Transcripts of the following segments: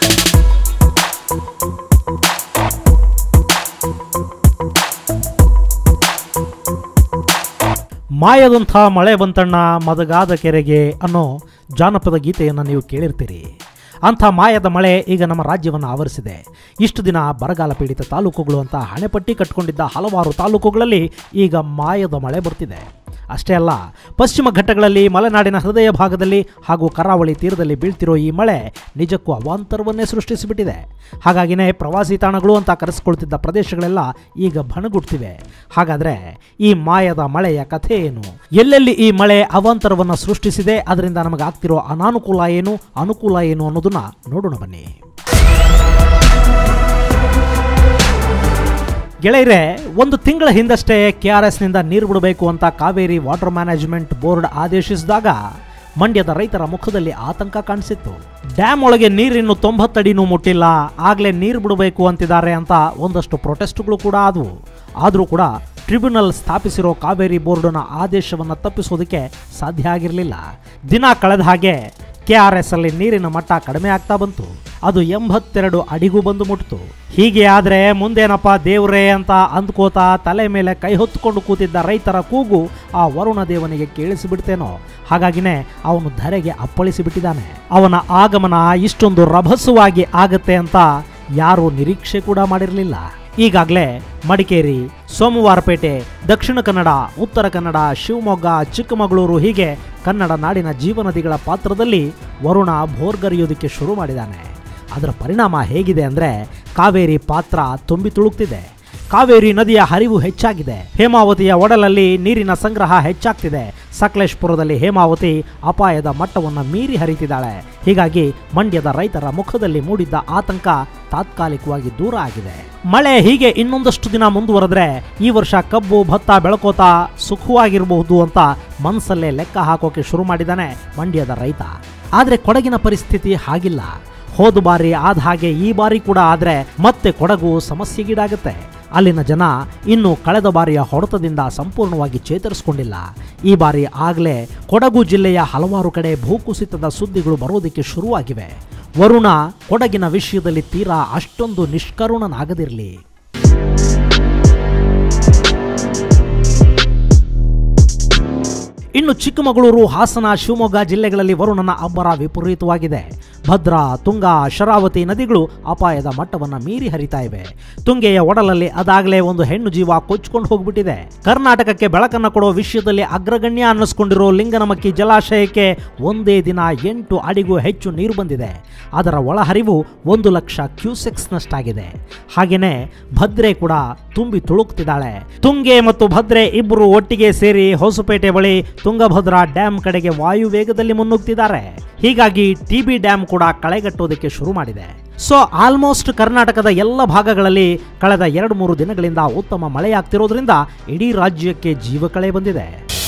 ಮಾಯದಂಥ ಮಳೆ ಬಂತಣ್ಣ ಮದಗಾದ ಕೆರೆಗೆ ಅನ್ನೋ ಜಾನಪದ ಗೀತೆಯನ್ನು ನೀವು ಕೇಳಿರ್ತೀರಿ ಅಂಥ ಮಾಯದ ಮಳೆ ಈಗ ನಮ್ಮ ರಾಜ್ಯವನ್ನು ಆವರಿಸಿದೆ ಇಷ್ಟು ದಿನ ಬರಗಾಲ ಪೀಡಿತ ತಾಲೂಕುಗಳು ಅಂತ ಹಣೆಪಟ್ಟಿ ಕಟ್ಕೊಂಡಿದ್ದ ಹಲವಾರು ತಾಲೂಕುಗಳಲ್ಲಿ ಈಗ ಮಾಯದ ಮಳೆ ಬರ್ತಿದೆ ಅಷ್ಟೇ ಅಲ್ಲ ಪಶ್ಚಿಮ ಘಟ್ಟಗಳಲ್ಲಿ ಮಲೆನಾಡಿನ ಹೃದಯ ಭಾಗದಲ್ಲಿ ಹಾಗೂ ಕರಾವಳಿ ತೀರದಲ್ಲಿ ಬೀಳ್ತಿರೋ ಈ ಮಳೆ ನಿಜಕ್ಕೂ ಅವಾಂತರವನ್ನೇ ಸೃಷ್ಟಿಸಿಬಿಟ್ಟಿದೆ ಹಾಗಾಗಿನೇ ಪ್ರವಾಸಿ ತಾಣಗಳು ಅಂತ ಕರೆಸಿಕೊಳ್ತಿದ್ದ ಪ್ರದೇಶಗಳೆಲ್ಲ ಈಗ ಬಣಗುಡ್ತಿವೆ ಹಾಗಾದರೆ ಈ ಮಾಯದ ಮಳೆಯ ಕಥೆ ಏನು ಎಲ್ಲೆಲ್ಲಿ ಈ ಮಳೆ ಅವಾಂತರವನ್ನು ಸೃಷ್ಟಿಸಿದೆ ಅದರಿಂದ ನಮಗಾಗ್ತಿರೋ ಅನಾನುಕೂಲ ಏನು ಅನುಕೂಲ ಏನು ಅನ್ನೋದನ್ನ ನೋಡೋಣ ಬನ್ನಿ ಗೆಳೆಯರೆ ಒಂದು ತಿಂಗಳ ಹಿಂದಷ್ಟೇ ಕೆ ಆರ್ ಎಸ್ನಿಂದ ನೀರು ಬಿಡಬೇಕು ಅಂತ ಕಾವೇರಿ ವಾಟರ್ ಮ್ಯಾನೇಜ್ಮೆಂಟ್ ಬೋರ್ಡ್ ಆದೇಶಿಸಿದಾಗ ಮಂಡ್ಯದ ರೈತರ ಮುಖದಲ್ಲಿ ಆತಂಕ ಕಾಣಿಸಿತ್ತು ಡ್ಯಾಮ್ ಒಳಗೆ ನೀರಿನ್ನು ತೊಂಬತ್ತಡಿನೂ ಮುಟ್ಟಿಲ್ಲ ಆಗಲೇ ನೀರು ಬಿಡಬೇಕು ಅಂತಿದ್ದಾರೆ ಅಂತ ಒಂದಷ್ಟು ಪ್ರೊಟೆಸ್ಟ್ಗಳು ಕೂಡ ಆದವು ಆದರೂ ಕೂಡ ಟ್ರಿಬ್ಯುನಲ್ ಸ್ಥಾಪಿಸಿರೋ ಕಾವೇರಿ ಬೋರ್ಡ್ನ ಆದೇಶವನ್ನು ತಪ್ಪಿಸೋದಕ್ಕೆ ಸಾಧ್ಯ ಆಗಿರಲಿಲ್ಲ ದಿನ ಕಳೆದ ಹಾಗೆ ಕೆ ಆರ್ ಎಸ್ ಅಲ್ಲಿ ನೀರಿನ ಮಟ್ಟ ಕಡಿಮೆ ಆಗ್ತಾ ಬಂತು ಅದು ಎಂಬತ್ತೆರಡು ಅಡಿಗೂ ಬಂದು ಮುಟ್ಟಿತು ಹೀಗೆ ಆದರೆ ಮುಂದೇನಪ್ಪ ದೇವ್ರೇ ಅಂತ ಅಂದ್ಕೋತಾ ತಲೆ ಮೇಲೆ ಕೈ ಹೊತ್ತುಕೊಂಡು ಕೂತಿದ್ದ ರೈತರ ಕೂಗು ಆ ವರುಣ ದೇವನಿಗೆ ಕೇಳಿಸಿಬಿಡ್ತೇನೋ ಹಾಗಾಗಿನೇ ಅವನು ಧರೆಗೆ ಅಪ್ಪಳಿಸಿ ಬಿಟ್ಟಿದ್ದಾನೆ ಅವನ ಆಗಮನ ಇಷ್ಟೊಂದು ರಭಸವಾಗಿ ಆಗತ್ತೆ ಅಂತ ಯಾರೂ ನಿರೀಕ್ಷೆ ಕೂಡ ಮಾಡಿರಲಿಲ್ಲ ಈಗಾಗಲೇ ಮಡಿಕೇರಿ ಸೋಮವಾರಪೇಟೆ ದಕ್ಷಿಣ ಕನ್ನಡ ಉತ್ತರ ಕನ್ನಡ ಶಿವಮೊಗ್ಗ ಚಿಕ್ಕಮಗಳೂರು ಹೀಗೆ ಕನ್ನಡ ನಾಡಿನ ಜೀವನದಿಗಳ ಪಾತ್ರದಲ್ಲಿ ವರುಣ ಭೋರ್ಗರಿಯೋದಕ್ಕೆ ಶುರು ಮಾಡಿದ್ದಾನೆ ಅದರ ಪರಿಣಾಮ ಹೇಗಿದೆ ಅಂದರೆ ಕಾವೇರಿ ಪಾತ್ರ ತುಂಬಿ ತುಳುಕ್ತಿದೆ ಕಾವೇರಿ ನದಿಯ ಹರಿವು ಹೆಚ್ಚಾಗಿದೆ ಹೇಮಾವತಿಯ ಒಡಲಲ್ಲಿ ನೀರಿನ ಸಂಗ್ರಹ ಹೆಚ್ಚಾಗ್ತಿದೆ ಸಕಲೇಶ್ಪುರದಲ್ಲಿ ಹೇಮಾವತಿ ಅಪಾಯದ ಮಟ್ಟವನ್ನು ಮೀರಿ ಹರಿತಿದ್ದಾಳೆ ಹೀಗಾಗಿ ಮಂಡ್ಯದ ರೈತರ ಮುಖದಲ್ಲಿ ಮೂಡಿದ್ದ ಆತಂಕ ತಾತ್ಕಾಲಿಕವಾಗಿ ದೂರ ಆಗಿದೆ ಮಳೆ ಹೀಗೆ ಇನ್ನೊಂದಷ್ಟು ದಿನ ಮುಂದುವರೆದ್ರೆ ಈ ವರ್ಷ ಕಬ್ಬು ಭತ್ತ ಬೆಳಕೋತಾ ಸುಖವಾಗಿರಬಹುದು ಅಂತ ಮನಸ್ಸಲ್ಲೇ ಲೆಕ್ಕ ಹಾಕೋಕೆ ಶುರು ಮಾಡಿದ್ದಾನೆ ಮಂಡ್ಯದ ರೈತ ಆದರೆ ಕೊಡಗಿನ ಪರಿಸ್ಥಿತಿ ಹಾಗಿಲ್ಲ ಹೋದ ಬಾರಿ ಆದ ಹಾಗೆ ಈ ಬಾರಿ ಕೂಡ ಆದರೆ ಮತ್ತೆ ಕೊಡಗು ಸಮಸ್ಯೆಗೀಡಾಗುತ್ತೆ ಅಲ್ಲಿನ ಜನ ಇನ್ನು ಕಳೆದ ಬಾರಿಯ ಹೊಡೆತದಿಂದ ಸಂಪೂರ್ಣವಾಗಿ ಚೇತರಿಸಿಕೊಂಡಿಲ್ಲ ಈ ಬಾರಿ ಆಗಲೇ ಕೊಡಗು ಜಿಲ್ಲೆಯ ಹಲವಾರು ಕಡೆ ಭೂಕುಸಿತದ ಸುದ್ದಿಗಳು ಬರೋದಕ್ಕೆ ಶುರುವಾಗಿವೆ ವರುಣ ಕೊಡಗಿನ ವಿಷಯದಲ್ಲಿ ತೀರಾ ಅಷ್ಟೊಂದು ನಿಷ್ಕರುಣನಾಗದಿರಲಿ ಇನ್ನು ಚಿಕ್ಕಮಗಳೂರು ಹಾಸನ ಶಿವಮೊಗ್ಗ ಜಿಲ್ಲೆಗಳಲ್ಲಿ ವರುಣನ ಅಬ್ಬರ ವಿಪರೀತವಾಗಿದೆ ಭದ್ರಾ ತುಂಗಾ ಶರಾವತಿ ನದಿಗಳು ಅಪಾಯದ ಮಟ್ಟವನ್ನು ಮೀರಿ ಹರಿತಾ ಇವೆ ತುಂಗೆಯ ಒಡಲಲ್ಲಿ ಅದಾಗಲೇ ಒಂದು ಹೆಣ್ಣು ಜೀವ ಕೊಚ್ಕೊಂಡು ಹೋಗ್ಬಿಟ್ಟಿದೆ ಕರ್ನಾಟಕಕ್ಕೆ ಬೆಳಕನ್ನು ಕೊಡೋ ವಿಷಯದಲ್ಲಿ ಅಗ್ರಗಣ್ಯ ಅನ್ನಿಸ್ಕೊಂಡಿರೋ ಲಿಂಗನಮಕ್ಕಿ ಜಲಾಶಯಕ್ಕೆ ಒಂದೇ ದಿನ ಎಂಟು ಅಡಿಗೂ ಹೆಚ್ಚು ನೀರು ಬಂದಿದೆ ಅದರ ಒಳಹರಿವು ಒಂದು ಲಕ್ಷ ಕ್ಯೂಸೆಕ್ಸ್ನಷ್ಟಾಗಿದೆ ಹಾಗೇನೆ ಭದ್ರೆ ಕೂಡ ತುಂಬಿ ತುಳುಕ್ತಿದ್ದಾಳೆ ತುಂಗೆ ಮತ್ತು ಭದ್ರೆ ಇಬ್ಬರು ಒಟ್ಟಿಗೆ ಸೇರಿ ಹೊಸಪೇಟೆ ಬಳಿ ತುಂಗಭದ್ರಾ ಡ್ಯಾಮ್ ಕಡೆಗೆ ವಾಯು ವೇಗದಲ್ಲಿ ಮುನ್ನುಗ್ತಿದ್ದಾರೆ ಹೀಗಾಗಿ ಟಿಬಿ ಡ್ಯಾಮ್ ಕೂಡ ಕಳೆಗಟ್ಟೋದಕ್ಕೆ ಶುರು ಮಾಡಿದೆ ಸೊ ಆಲ್ಮೋಸ್ಟ್ ಕರ್ನಾಟಕದ ಎಲ್ಲ ಭಾಗಗಳಲ್ಲಿ ಕಳೆದ ಎರಡು ಮೂರು ದಿನಗಳಿಂದ ಉತ್ತಮ ಮಳೆಯಾಗ್ತಿರೋದ್ರಿಂದ ಇಡೀ ರಾಜ್ಯಕ್ಕೆ ಜೀವಕಳೆ ಬಂದಿದೆ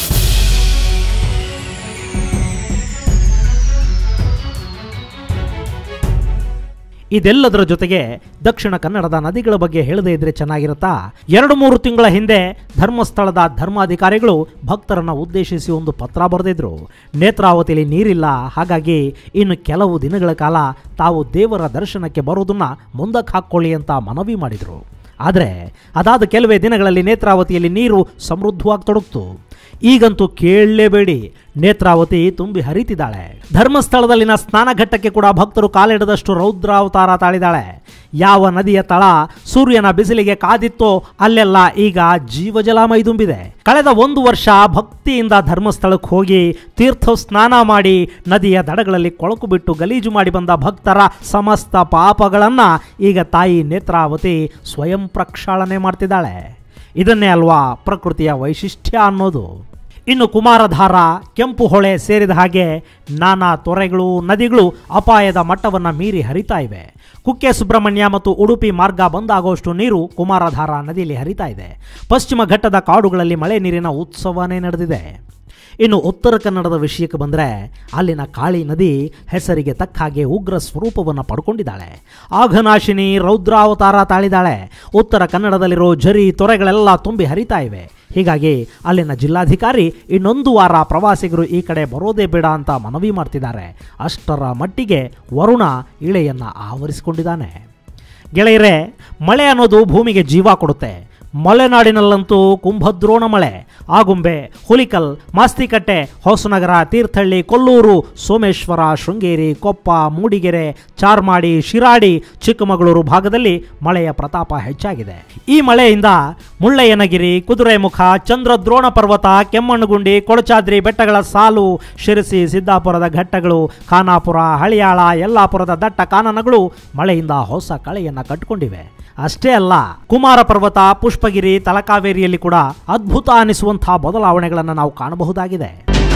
ಇದೆಲ್ಲದರ ಜೊತೆಗೆ ದಕ್ಷಿಣ ಕನ್ನಡದ ನದಿಗಳ ಬಗ್ಗೆ ಹೇಳದೇ ಇದ್ರೆ ಚೆನ್ನಾಗಿರುತ್ತಾ ಎರಡು ಮೂರು ತಿಂಗಳ ಹಿಂದೆ ಧರ್ಮಸ್ಥಳದ ಧರ್ಮಾಧಿಕಾರಿಗಳು ಭಕ್ತರನ್ನ ಉದ್ದೇಶಿಸಿ ಒಂದು ಪತ್ರ ಬರೆದಿದ್ರು ನೇತ್ರಾವತಿಯಲ್ಲಿ ನೀರಿಲ್ಲ ಹಾಗಾಗಿ ಇನ್ನು ಕೆಲವು ದಿನಗಳ ಕಾಲ ತಾವು ದೇವರ ದರ್ಶನಕ್ಕೆ ಬರೋದನ್ನ ಮುಂದಕ್ಕೆ ಹಾಕ್ಕೊಳ್ಳಿ ಅಂತ ಮನವಿ ಮಾಡಿದರು ಆದರೆ ಅದಾದ ಕೆಲವೇ ದಿನಗಳಲ್ಲಿ ನೇತ್ರಾವತಿಯಲ್ಲಿ ನೀರು ಸಮೃದ್ಧವಾಗಿ ತೊಡಗ್ತು ಈಗಂತೂ ಕೇಳಲೇಬೇಡಿ ನೇತ್ರಾವತಿ ತುಂಬಿ ಹರಿತಿದ್ದಾಳೆ ಧರ್ಮಸ್ಥಳದಲ್ಲಿನ ಸ್ನಾನಘಟ್ಟಕ್ಕೆ ಕೂಡ ಭಕ್ತರು ಕಾಲಿಡದಷ್ಟು ರೌದ್ರಾವತಾರ ತಾಳಿದಾಳೆ ಯಾವ ನದಿಯ ತಳ ಸೂರ್ಯನ ಬಿಸಿಲಿಗೆ ಕಾದಿತ್ತೋ ಅಲ್ಲೆಲ್ಲ ಈಗ ಜೀವಜಲ ಮೈದುಂಬಿದೆ ಕಳೆದ ಒಂದು ವರ್ಷ ಭಕ್ತಿಯಿಂದ ಧರ್ಮಸ್ಥಳಕ್ಕೆ ಹೋಗಿ ತೀರ್ಥ ಸ್ನಾನ ಮಾಡಿ ನದಿಯ ದಡಗಳಲ್ಲಿ ಕೊಳಕು ಬಿಟ್ಟು ಗಲೀಜು ಮಾಡಿ ಬಂದ ಭಕ್ತರ ಸಮಸ್ತ ಪಾಪಗಳನ್ನ ಈಗ ತಾಯಿ ನೇತ್ರಾವತಿ ಸ್ವಯಂ ಪ್ರಕ್ಷಾಳನೆ ಮಾಡ್ತಿದ್ದಾಳೆ ಇದನ್ನೇ ಅಲ್ವಾ ಪ್ರಕೃತಿಯ ವೈಶಿಷ್ಟ್ಯ ಅನ್ನೋದು ಇನ್ನು ಕುಮಾರಧಾರ ಕೆಂಪು ಹೊಳೆ ಸೇರಿದ ಹಾಗೆ ನಾನಾ ತೊರೆಗಳು ನದಿಗಳು ಅಪಾಯದ ಮಟ್ಟವನ್ನು ಮೀರಿ ಹರಿತಾ ಇವೆ ಕುಕ್ಕೆ ಸುಬ್ರಹ್ಮಣ್ಯ ಮತ್ತು ಉಡುಪಿ ಮಾರ್ಗ ಬಂದಾಗುವಷ್ಟು ನೀರು ಕುಮಾರಧಾರ ನದಿಯಲ್ಲಿ ಹರಿತಾ ಇದೆ ಪಶ್ಚಿಮ ಘಟ್ಟದ ಕಾಡುಗಳಲ್ಲಿ ಮಳೆ ನೀರಿನ ಉತ್ಸವನೇ ನಡೆದಿದೆ ಇನ್ನು ಉತ್ತರ ಕನ್ನಡದ ವಿಷಯಕ್ಕೆ ಬಂದರೆ ಅಲ್ಲಿನ ಕಾಳಿ ನದಿ ಹೆಸರಿಗೆ ತಕ್ಕ ಹಾಗೆ ಉಗ್ರ ಸ್ವರೂಪವನ್ನು ಪಡ್ಕೊಂಡಿದ್ದಾಳೆ ಆಘನಾಶಿನಿ ರೌದ್ರಾವತಾರ ತಾಳಿದಾಳೆ ಉತ್ತರ ಕನ್ನಡದಲ್ಲಿರೋ ಝರಿ ತೊರೆಗಳೆಲ್ಲ ತುಂಬಿ ಹರಿತಾ ಇವೆ ಹೀಗಾಗಿ ಅಲ್ಲಿನ ಜಿಲ್ಲಾಧಿಕಾರಿ ಇನ್ನೊಂದು ವಾರ ಪ್ರವಾಸಿಗರು ಈ ಕಡೆ ಬರೋದೇ ಬೇಡ ಅಂತ ಮನವಿ ಮಾಡ್ತಿದ್ದಾರೆ ಅಷ್ಟರ ಮಟ್ಟಿಗೆ ವರುಣ ಇಳೆಯನ್ನು ಆವರಿಸಿಕೊಂಡಿದ್ದಾನೆ ಗೆಳೆಯರೆ ಮಳೆ ಅನ್ನೋದು ಭೂಮಿಗೆ ಜೀವ ಕೊಡುತ್ತೆ ಮಲೆನಾಡಿನಲ್ಲಂತೂ ಕುಂಭದ್ರೋಣ ಮಳೆ ಆಗುಂಬೆ ಹುಲಿಕಲ್ ಮಾಸ್ತಿಕಟ್ಟೆ ಹೊಸನಗರ ತೀರ್ಥಹಳ್ಳಿ ಕೊಲ್ಲೂರು ಸೋಮೇಶ್ವರ ಶೃಂಗೇರಿ ಕೊಪ್ಪ ಮೂಡಿಗೆರೆ ಚಾರ್ಮಾಡಿ ಶಿರಾಡಿ ಚಿಕ್ಕಮಗಳೂರು ಭಾಗದಲ್ಲಿ ಮಳೆಯ ಪ್ರತಾಪ ಹೆಚ್ಚಾಗಿದೆ ಈ ಮಳೆಯಿಂದ ಮುಳ್ಳಯ್ಯನಗಿರಿ ಕುದುರೆಮುಖ ಚಂದ್ರದ್ರೋಣ ಪರ್ವತ ಕೆಮ್ಮಣ್ಣುಗುಂಡಿ ಕೊಳಚಾದ್ರಿ ಬೆಟ್ಟಗಳ ಸಾಲು ಶಿರಸಿ ಸಿದ್ದಾಪುರದ ಘಟ್ಟಗಳು ಖಾನಾಪುರ ಹಳಿಯಾಳ ಯಲ್ಲಾಪುರದ ದಟ್ಟ ಕಾನನಗಳು ಮಳೆಯಿಂದ ಹೊಸ ಕಳೆಯನ್ನು ಕಟ್ಟಿಕೊಂಡಿವೆ ಅಷ್ಟೇ ಅಲ್ಲ ಕುಮಾರ ಪರ್ವತ ಪುಷ್ಪಗಿರಿ ತಲಕಾವೇರಿಯಲ್ಲಿ ಕೂಡ ಅದ್ಭುತ ಅನಿಸುವಂತಹ ಬದಲಾವಣೆಗಳನ್ನು ನಾವು ಕಾಣಬಹುದಾಗಿದೆ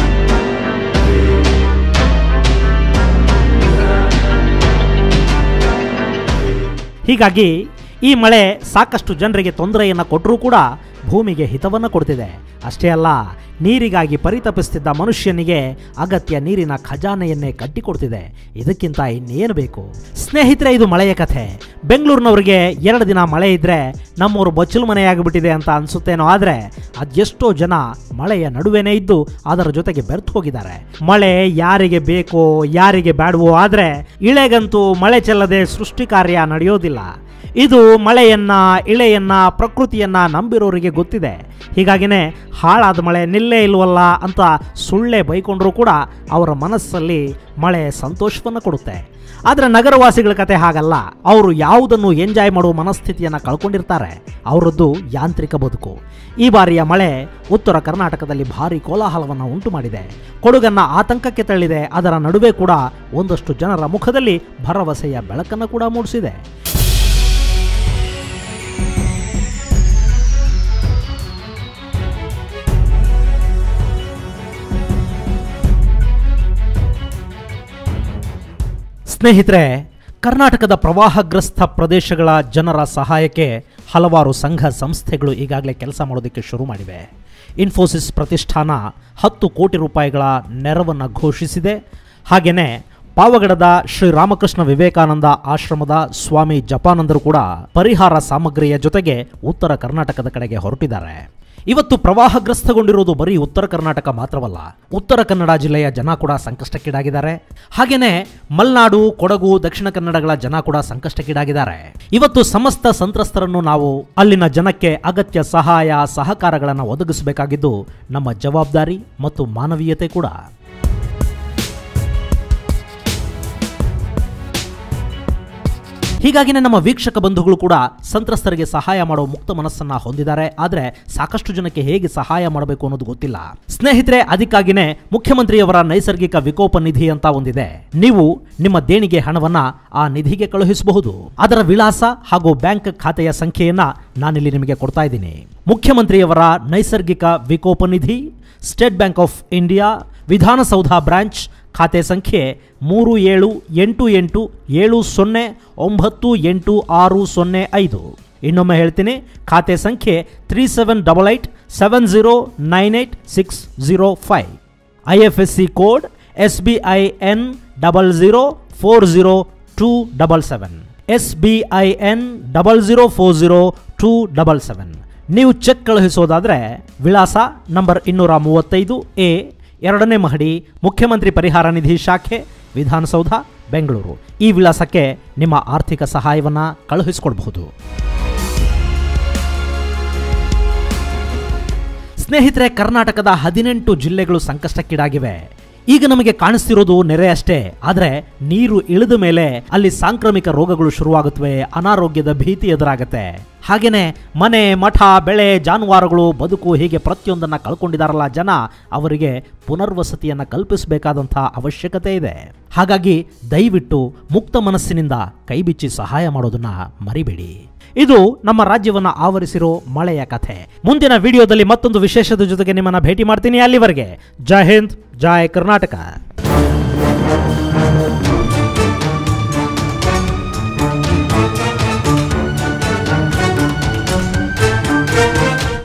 ಹೀಗಾಗಿ ಈ ಮಳೆ ಸಾಕಷ್ಟು ಜನರಿಗೆ ತೊಂದರೆಯನ್ನು ಕೊಟ್ಟರೂ ಕೂಡ ಭೂಮಿಗೆ ಹಿತವನ್ನು ಕೊಡ್ತಿದೆ ಅಷ್ಟೇ ಅಲ್ಲ ನೀರಿಗಾಗಿ ಪರಿತಪಿಸ್ತಿದ್ದ ಮನುಷ್ಯನಿಗೆ ಅಗತ್ಯ ನೀರಿನ ಖಜಾನೆಯನ್ನೇ ಕಟ್ಟಿಕೊಡ್ತಿದೆ ಇದಕ್ಕಿಂತ ಇನ್ನೇನು ಬೇಕು ಸ್ನೇಹಿತರೆ ಇದು ಮಳೆಯ ಕಥೆ ಬೆಂಗಳೂರಿನವರಿಗೆ ಎರಡು ದಿನ ಮಳೆ ಇದ್ದರೆ ನಮ್ಮೂರು ಬಚ್ಚಲು ಮನೆಯಾಗಿಬಿಟ್ಟಿದೆ ಅಂತ ಅನಿಸುತ್ತೇನೋ ಆದರೆ ಅದೆಷ್ಟೋ ಜನ ಮಳೆಯ ನಡುವೆನೇ ಇದ್ದು ಅದರ ಜೊತೆಗೆ ಬೆರ್ತು ಹೋಗಿದ್ದಾರೆ ಮಳೆ ಯಾರಿಗೆ ಬೇಕೋ ಯಾರಿಗೆ ಬೇಡವೋ ಆದರೆ ಇಳೆಗಂತೂ ಮಳೆ ಚೆಲ್ಲದೆ ಸೃಷ್ಟಿ ಕಾರ್ಯ ನಡೆಯೋದಿಲ್ಲ ಇದು ಮಳೆಯನ್ನ ಇಳೆಯನ್ನ ಪ್ರಕೃತಿಯನ್ನ ನಂಬಿರೋರಿಗೆ ಗೊತ್ತಿದೆ ಹೀಗಾಗಿನೇ ಹಾಳಾದ ಮಳೆ ನಿಲ್ಲೇ ಇಲ್ವಲ್ಲ ಅಂತ ಸುಳ್ಳೆ ಬೈಕೊಂಡ್ರೂ ಕೂಡ ಅವರ ಮನಸ್ಸಲ್ಲಿ ಮಳೆ ಸಂತೋಷವನ್ನು ಕೊಡುತ್ತೆ ಆದರೆ ನಗರವಾಸಿಗಳ ಕತೆ ಹಾಗಲ್ಲ ಅವರು ಯಾವುದನ್ನು ಎಂಜಾಯ್ ಮಾಡುವ ಮನಸ್ಥಿತಿಯನ್ನು ಕಳ್ಕೊಂಡಿರ್ತಾರೆ ಅವರದ್ದು ಯಾಂತ್ರಿಕ ಬದುಕು ಈ ಬಾರಿಯ ಮಳೆ ಉತ್ತರ ಕರ್ನಾಟಕದಲ್ಲಿ ಭಾರಿ ಕೋಲಾಹಲವನ್ನು ಉಂಟು ಮಾಡಿದೆ ಕೊಡಗನ್ನ ಆತಂಕಕ್ಕೆ ತಳ್ಳಿದೆ ಅದರ ನಡುವೆ ಕೂಡ ಒಂದಷ್ಟು ಜನರ ಮುಖದಲ್ಲಿ ಭರವಸೆಯ ಬೆಳಕನ್ನು ಕೂಡ ಮೂಡಿಸಿದೆ ಸ್ನೇಹಿತರೆ ಕರ್ನಾಟಕದ ಪ್ರವಾಹಗ್ರಸ್ತ ಪ್ರದೇಶಗಳ ಜನರ ಸಹಾಯಕ್ಕೆ ಹಲವಾರು ಸಂಘ ಸಂಸ್ಥೆಗಳು ಈಗಾಗಲೇ ಕೆಲಸ ಮಾಡೋದಕ್ಕೆ ಶುರು ಮಾಡಿವೆ ಇನ್ಫೋಸಿಸ್ ಪ್ರತಿಷ್ಠಾನ ಹತ್ತು ಕೋಟಿ ರೂಪಾಯಿಗಳ ನೆರವನ್ನು ಘೋಷಿಸಿದೆ ಹಾಗೆಯೇ ಪಾವಗಡದ ಶ್ರೀ ರಾಮಕೃಷ್ಣ ವಿವೇಕಾನಂದ ಆಶ್ರಮದ ಸ್ವಾಮಿ ಜಪಾನಂದರು ಕೂಡ ಪರಿಹಾರ ಸಾಮಗ್ರಿಯ ಜೊತೆಗೆ ಉತ್ತರ ಕರ್ನಾಟಕದ ಕಡೆಗೆ ಹೊರಟಿದ್ದಾರೆ ಇವತ್ತು ಪ್ರವಾಹಗ್ರಸ್ತಗೊಂಡಿರುವುದು ಬರೀ ಉತ್ತರ ಕರ್ನಾಟಕ ಮಾತ್ರವಲ್ಲ ಉತ್ತರ ಕನ್ನಡ ಜಿಲ್ಲೆಯ ಜನ ಕೂಡ ಸಂಕಷ್ಟಕ್ಕೀಡಾಗಿದ್ದಾರೆ ಹಾಗೇನೆ ಮಲ್ನಾಡು ಕೊಡಗು ದಕ್ಷಿಣ ಕನ್ನಡಗಳ ಜನ ಕೂಡ ಸಂಕಷ್ಟಕ್ಕೀಡಾಗಿದ್ದಾರೆ ಇವತ್ತು ಸಮಸ್ತ ಸಂತ್ರಸ್ತರನ್ನು ನಾವು ಅಲ್ಲಿನ ಜನಕ್ಕೆ ಅಗತ್ಯ ಸಹಾಯ ಸಹಕಾರಗಳನ್ನು ಒದಗಿಸಬೇಕಾಗಿದ್ದು ನಮ್ಮ ಜವಾಬ್ದಾರಿ ಮತ್ತು ಮಾನವೀಯತೆ ಕೂಡ ಹೀಗಾಗಿನೇ ನಮ್ಮ ವೀಕ್ಷಕ ಬಂಧುಗಳು ಕೂಡ ಸಂತ್ರಸ್ತರಿಗೆ ಸಹಾಯ ಮಾಡುವ ಮುಕ್ತ ಮನಸ್ಸನ್ನ ಹೊಂದಿದ್ದಾರೆ ಆದರೆ ಸಾಕಷ್ಟು ಜನಕ್ಕೆ ಹೇಗೆ ಸಹಾಯ ಮಾಡಬೇಕು ಅನ್ನೋದು ಗೊತ್ತಿಲ್ಲ ಸ್ನೇಹಿತರೆ ಅದಕ್ಕಾಗಿನೇ ಮುಖ್ಯಮಂತ್ರಿಯವರ ನೈಸರ್ಗಿಕ ವಿಕೋಪ ನಿಧಿ ಅಂತ ಒಂದಿದೆ ನೀವು ನಿಮ್ಮ ದೇಣಿಗೆ ಹಣವನ್ನ ಆ ನಿಧಿಗೆ ಕಳುಹಿಸಬಹುದು ಅದರ ವಿಳಾಸ ಹಾಗೂ ಬ್ಯಾಂಕ್ ಖಾತೆಯ ಸಂಖ್ಯೆಯನ್ನ ನಾನಿಲ್ಲಿ ನಿಮಗೆ ಕೊಡ್ತಾ ಇದ್ದೀನಿ ಮುಖ್ಯಮಂತ್ರಿಯವರ ನೈಸರ್ಗಿಕ ವಿಕೋಪ ನಿಧಿ State Bank of India Vidhana Soudha branch ಖಾತೆ ಸಂಖ್ಯೆ ಮೂರು ಏಳು ಎಂಟು ಎಂಟು ಏಳು ಸೊನ್ನೆ ಒಂಬತ್ತು ಎಂಟು ಆರು ಸೊನ್ನೆ ಐದು ಇನ್ನೊಮ್ಮೆ ಹೇಳ್ತೀನಿ ಖಾತೆ ಸಂಖ್ಯೆ three seven double eight seven zero nine eight six zero five I F S C code S B I N double zero four zero two double seven S B I N double zero four zero two double seven ನೀವು check ಕಳುಹಿಸೋದಾದರೆ ವಿಳಾಸ number ಇನ್ನೂರ ಮೂವತ್ತೈದು A ಎರಡನೇ ಮಹಡಿ ಮುಖ್ಯಮಂತ್ರಿ ಪರಿಹಾರ ನಿಧಿ ಶಾಖೆ ವಿಧಾನಸೌಧ ಬೆಂಗಳೂರು ಈ ವಿಳಾಸಕ್ಕೆ ನಿಮ್ಮ ಆರ್ಥಿಕ ಸಹಾಯವನ್ನು ಕಳುಹಿಸಿಕೊಡ್ಬಹುದು ಸ್ನೇಹಿತರೆ ಕರ್ನಾಟಕದ ಹದಿನೆಂಟು ಜಿಲ್ಲೆಗಳು ಸಂಕಷ್ಟಕ್ಕೀಡಾಗಿವೆ ಈಗ ನಮಗೆ ಕಾಣಿಸ್ತಿರೋದು ನೆರೆ ಅಷ್ಟೇ ಆದರೆ ನೀರು ಇಳಿದ ಮೇಲೆ ಅಲ್ಲಿ ಸಾಂಕ್ರಾಮಿಕ ರೋಗಗಳು ಶುರುವಾಗುತ್ತವೆ ಅನಾರೋಗ್ಯದ ಭೀತಿ ಎದುರಾಗತ್ತೆ ಹಾಗೇನೆ ಮನೆ ಮಠ ಬೆಳೆ ಜಾನುವಾರುಗಳು ಬದುಕು ಹೀಗೆ ಪ್ರತಿಯೊಂದನ್ನ ಕಳ್ಕೊಂಡಿದಾರಲ್ಲ ಜನ ಅವರಿಗೆ ಪುನರ್ವಸತಿಯನ್ನ ಕಲ್ಪಿಸಬೇಕಾದಂಥ ಅವಶ್ಯಕತೆ ಇದೆ ಹಾಗಾಗಿ ದಯವಿಟ್ಟು ಮುಕ್ತ ಮನಸ್ಸಿನಿಂದ ಕೈಬಿಚ್ಚಿ ಸಹಾಯ ಮಾಡೋದನ್ನ ಮರಿಬೇಡಿ ಇದು ನಮ್ಮ ರಾಜ್ಯವನ್ನ ಆವರಿಸಿರೋ ಮಳೆಯ ಕಥೆ ಮುಂದಿನ ವಿಡಿಯೋದಲ್ಲಿ ಮತ್ತೊಂದು ವಿಶೇಷದ ಜೊತೆಗೆ ನಿಮ್ಮನ್ನ ಭೇಟಿ ಮಾಡ್ತೀನಿ ಅಲ್ಲಿವರೆಗೆ ಜೈ ಹಿಂದ್ ಜೈ ಕರ್ನಾಟಕ